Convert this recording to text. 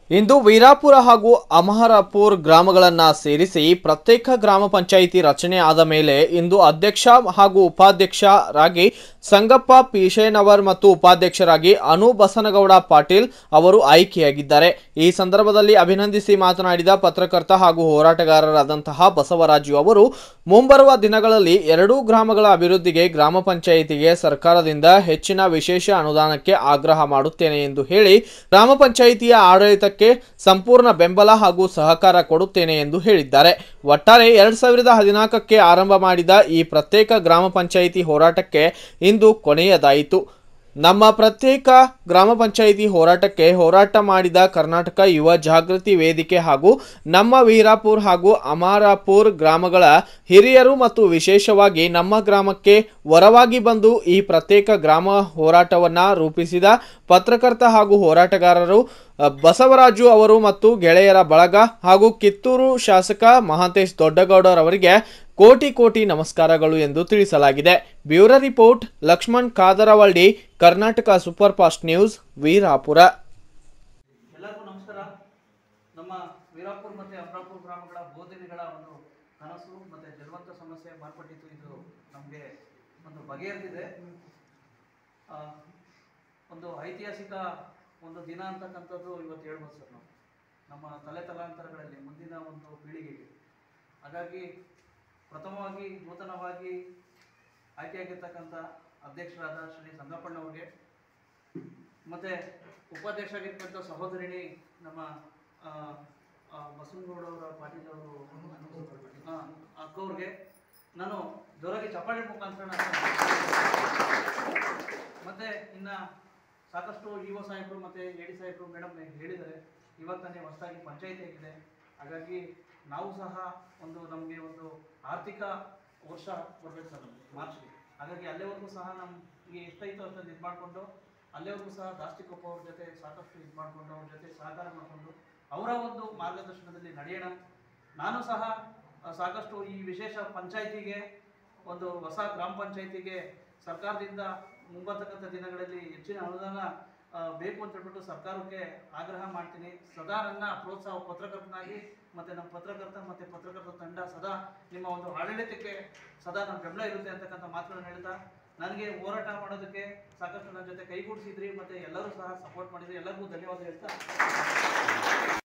ಇಂದು ವೀರಾಪುರ ಹಾಗೂ ಅಮಹರಪುರ್ ಗ್ರಾಮಗಳನ್ನ ಸೇರಿಸಿ ಪ್ರತ್ಯೇಕ ಗ್ರಾಮ ಪಂಚಾಯಿತಿ ರಚನೆ ಆದ ಮೇಲೆ ಇಂದು ಅಧ್ಯಕ್ಷ ಹಾಗೂ ಉಪಾಧ್ಯಕ್ಷರಾಗಿ ಸಂಗಪ್ಪ ಪೀಶೇನವರ್ ಮತ್ತು ಉಪಾಧ್ಯಕ್ಷರಾಗಿ ಅನು ಬಸನಗೌಡ ಪಾಟೀಲ್ ಅವರು ಆಯ್ಕೆಯಾಗಿದ್ದಾರೆ ಈ ಸಂದರ್ಭದಲ್ಲಿ ಅಭಿನಂದಿಸಿ ಮಾತನಾಡಿದ ಪತ್ರಕರ್ತ ಹಾಗೂ ಹೋರಾಟಗಾರರಾದಂತಹ ಬಸವರಾಜು ಅವರು ಮುಂಬರುವ ದಿನಗಳಲ್ಲಿ ಎರಡೂ ಗ್ರಾಮಗಳ ಅಭಿವೃದ್ಧಿಗೆ ಗ್ರಾಮ ಪಂಚಾಯಿತಿಗೆ ಸರ್ಕಾರದಿಂದ ಹೆಚ್ಚಿನ ವಿಶೇಷ ಅನುದಾನಕ್ಕೆ ಆಗ್ರಹ ಮಾಡುತ್ತೇನೆ ಎಂದು ಹೇಳಿ ಗ್ರಾಮ ಪಂಚಾಯಿತಿಯ ಆಡಳಿತಕ್ಕೆ ಸಂಪೂರ್ಣ ಬೆಂಬಲ ಹಾಗೂ ಸಹಕಾರ ಕೊಡುತ್ತೇನೆ ಎಂದು ಹೇಳಿದ್ದಾರೆ ಒಟ್ಟಾರೆ ಎರಡ್ ಸಾವಿರದ ಹದಿನಾಲ್ಕಕ್ಕೆ ಆರಂಭ ಮಾಡಿದ ಈ ಪ್ರತ್ಯೇಕ ಗ್ರಾಮ ಪಂಚಾಯಿತಿ ಹೋರಾಟಕ್ಕೆ ಇಂದು ಕೊನೆಯದಾಯಿತು ನಮ್ಮ ಪ್ರತ್ಯೇಕ ಗ್ರಾಮ ಪಂಚಾಯಿತಿ ಹೋರಾಟಕ್ಕೆ ಹೋರಾಟ ಮಾಡಿದ ಕರ್ನಾಟಕ ಯುವ ಜಾಗೃತಿ ವೇದಿಕೆ ಹಾಗೂ ನಮ್ಮ ವೀರಾಪುರ್ ಹಾಗೂ ಅಮಾರಾಪುರ್ ಗ್ರಾಮಗಳ ಹಿರಿಯರು ಮತ್ತು ವಿಶೇಷವಾಗಿ ನಮ್ಮ ಗ್ರಾಮಕ್ಕೆ ವರವಾಗಿ ಬಂದು ಈ ಪ್ರತ್ಯೇಕ ಗ್ರಾಮ ಹೋರಾಟವನ್ನು ರೂಪಿಸಿದ ಪತ್ರಕರ್ತ ಹಾಗೂ ಹೋರಾಟಗಾರರು ಅ, ಬಸವರಾಜು ಅವರು ಮತ್ತು ಗೆಳೆಯರ ಬಳಗ ಹಾಗೂ ಕಿತ್ತೂರು ಶಾಸಕ ಮಹಾಂತೇಶ್ ದೊಡ್ಡಗೌಡರವರಿಗೆ ಕೋಟಿ ಕೋಟಿ ನಮಸ್ಕಾರಗಳು ಎಂದು ತಿಳಿಸಲಾಗಿದೆ bureau report Lakshman Kadaravalli Karnataka super fast news Veerapura ಎಲ್ಲರಿಗೂ ನಮಸ್ಕಾರ ನಮ್ಮ ವೀರಾಪುರ ಮತ್ತು ಅಮರಾಪುರ ಗ್ರಾಮಗಳ ಬೋಧನೆಗಳ ಒಂದು ಕನಸು ಮತ್ತು ಜಲವಂತ ಸಮಸ್ಯೆ ಮಾರ್ಪಟ್ಟಿತ್ತು ಇದು ನಮಗೆ ಒಂದು ಬಗೆಹರಿದಿದೆ ಆ, ಒಂದು ಐತಿಹಾಸಿಕ ಒಂದು ದಿನ ಅಂತಕ್ಕಂಥದ್ದು ಇವತ್ತು ಹೇಳ್ಬೋದು ಸರ್ ನಾವು ನಮ್ಮ ತಲೆ ತಲಾಂತರಗಳಲ್ಲಿ ಮುಂದಿನ ಒಂದು ಪೀಳಿಗೆಗೆ ಹಾಗಾಗಿ ಪ್ರಥಮವಾಗಿ ನೂತನವಾಗಿ ಆಯ್ಕೆಯಾಗಿರ್ತಕ್ಕಂಥ ಅಧ್ಯಕ್ಷರಾದ ಶ್ರೀ ಸಂಗಪ್ಪಣ್ಣವ್ರಿಗೆ ಮತ್ತೆ ಉಪಾಧ್ಯಕ್ಷ ಆಗಿರ್ತಕ್ಕಂಥ ಸಹೋದರಿಣಿ ನಮ್ಮ ಆ, ಆ, ಬಸವನಗೌಡವರ ಪಾಟೀಲ್ ಅವರು ಆ, ಅಕ್ಕವ್ರಿಗೆ ನಾನು ಜೋರಾಗಿ ಚಪ್ಪಾಳೆ ಮುಖಾಂತರ ನಾನು ಮತ್ತೆ ಇನ್ನ ಸಾಕಷ್ಟು ಇ ಒ ಸಾಹೇಬರು ಮತ್ತೆ ಎ ಡಿ ಸಾಹೇಬರು ಮೇಡಮ್ ಹೇಳಿದ್ದಾರೆ ಇವತ್ತನೇ ಹೊಸದಾಗಿ ಪಂಚಾಯಿತಿ ಆಗಿದೆ ಹಾಗಾಗಿ ನಾವು ಸಹ ಒಂದು ನಮಗೆ ಒಂದು ಆರ್ಥಿಕ ವರ್ಷ ಬರ್ಬೇಕು ಸರ್ ನಮಗೆ ಮಾರ್ಚ್ಗೆ ಹಾಗಾಗಿ ಅಲ್ಲಿವರೆಗೂ ಸಹ ನಮಗೆ ಎಷ್ಟೈತೋ ಅಷ್ಟೊಂದು ಇದು ಮಾಡಿಕೊಂಡು ಅಲ್ಲಿವರೆಗೂ ಸಹ ದಾಸ್ತಿಕೊಪ್ಪ ಅವ್ರ ಜೊತೆ ಸಾಕಷ್ಟು ಇದು ಮಾಡಿಕೊಂಡು ಅವ್ರ ಜೊತೆ ಸಹಕಾರ ಮಾಡಿಕೊಂಡು ಅವರ ಒಂದು ಮಾರ್ಗದರ್ಶನದಲ್ಲಿ ನಡೆಯೋಣ ನಾನು ಸಹ ಆ, ಸಾಕಷ್ಟು ಈ ವಿಶೇಷ ಪಂಚಾಯಿತಿಗೆ ಒಂದು ಹೊಸ ಗ್ರಾಮ ಪಂಚಾಯಿತಿಗೆ ಸರ್ಕಾರದಿಂದ ಮುಂಬರ್ತಕ್ಕಂಥ ದಿನಗಳಲ್ಲಿ ಹೆಚ್ಚಿನ ಅನುದಾನ ಆ, ಬೇಕು ಅಂತ ಹೇಳ್ಬಿಟ್ಟು ಸರ್ಕಾರಕ್ಕೆ ಆಗ್ರಹ ಮಾಡ್ತೀನಿ ಸದಾ ನನ್ನ ಪ್ರೋತ್ಸಾಹ ಪತ್ರಕರ್ತನಾಗಿ ಮತ್ತೆ ನಮ್ಮ ಪತ್ರಕರ್ತ ಮತ್ತೆ ಪತ್ರಕರ್ತ ತಂಡ ಸದಾ ನಿಮ್ಮ ಒಂದು ಆಡಳಿತಕ್ಕೆ ಸದಾ ನಮ್ಮ ಬೆಂಬಲ ಇರುತ್ತೆ ಅಂತಕ್ಕಂಥ ಮಾತುಗಳನ್ನು ಹೇಳ್ತಾ ನನಗೆ ಹೋರಾಟ ಮಾಡೋದಕ್ಕೆ ಸಾಕಷ್ಟು ನನ್ನ ಜೊತೆ ಕೈಗೂಡಿಸಿದ್ರಿ ಮತ್ತೆ ಎಲ್ಲರೂ ಸಹ ಸಪೋರ್ಟ್ ಮಾಡಿದ್ರಿ ಎಲ್ಲರಿಗೂ ಧನ್ಯವಾದ ಹೇಳ್ತಾ